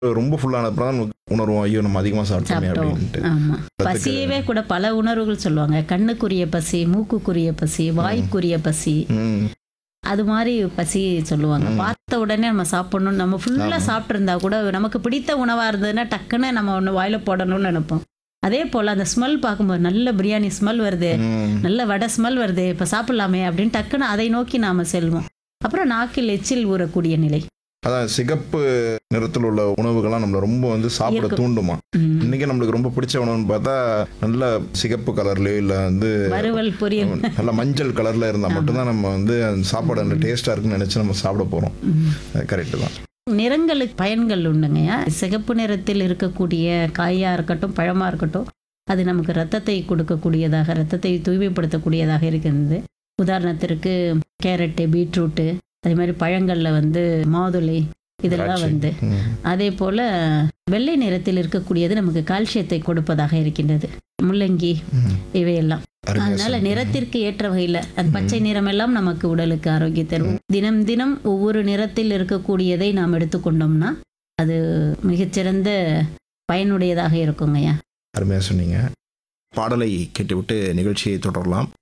ரொம்ப ஃபுல்லானப்பறம் தான் நமக்கு உணர்வோம் ஐயோ நம்ம அதிகமாக சாப்பிட்டோமே சாப்பிட்டோம் அப்படின்ட்டு ஆமா அதுக்கு- பசியவே கூட பல உணர்வுகள் சொல்லுவாங்க கண்ணுக்குரிய பசி மூக்குக்குரிய பசி வாய்க்குரிய பசி ம் அது மாதிரி பசி சொல்லுவாங்க பார்த்த உடனே நம்ம சாப்பிடணும் நம்ம ஃபுல்லா சாப்பிட்டு இருந்தா கூட நமக்கு பிடித்த உணவா இருந்ததுன்னா டக்குன்னு நம்ம ஒன்று வாயில போடணும்னு நினைப்போம் அதே போல அந்த ஸ்மெல் பார்க்கும்போது நல்ல பிரியாணி ஸ்மெல் வருது ம் நல்ல வடை ஸ்மெல் வருது இப்போ சாப்பிடலாமே அப்படின்னு டக்குன்னு அதை நோக்கி நாம செல்வோம் அப்புறம் நாக்கில் எச்சில் ஊறக்கூடிய நிலை அதான் சிகப்பு நிறத்தில் உள்ள உணவுகள்லாம் நம்மளை ரொம்ப வந்து சாப்பிட ஈர்க்கும். தூண்டுமா ம். இன்னைக்கு நம்மளுக்கு ரொம்ப பிடிச்ச உணவுன்னு பார்த்தா நல்ல சிகப்பு கலர்லயோ இல்லை வந்து வறுவல் பொரியல் நல்ல மஞ்சள் கலர்ல இருந்தால் மட்டும்தான் நம்ம வந்து அந்த சாப்பாடு அந்த டேஸ்டா இருக்குன்னு நினைச்சு நம்ம சாப்பிட போறோம் கரெக்டு தான் நிறங்களுக்கு பயன்கள் உண்டுங்கய்யா சிகப்பு நிறத்தில் இருக்கக்கூடிய காயா இருக்கட்டும் பழமா இருக்கட்டும் அது நமக்கு ரத்தத்தை கொடுக்கக்கூடியதாக ரத்தத்தை தூய்மைப்படுத்தக்கூடியதாக இருக்கிறது உதாரணத்திற்கு கேரட்டு பீட்ரூட்டு அதே மாதிரி பழங்கள்ல வந்து மாதுளை இதெல்லாம் திராட்சை. வந்து ம். அதே போல வெள்ளை நிறத்தில் இருக்கக்கூடியது நமக்கு கால்சியத்தை கொடுப்பதாக இருக்கின்றது முள்ளங்கி ம். இவையெல்லாம் அருமையா அதனால சொன்னீங்க. நிறத்திற்கு ஏற்ற வகையில அந்த பச்சை நிறம் எல்லாம் நமக்கு உடலுக்கு ஆரோக்கியம் தரும் தினம் தினம் ஒவ்வொரு நிறத்தில் இருக்கக்கூடியதை நாம் எடுத்துக்கொண்டோம்னா அது மிகச்சிறந்த பயனுடையதாக இருக்குங்கய்யா அருமையா சொன்னீங்க பாடலை கேட்டுவிட்டு நிகழ்ச்சியை தொடரலாம்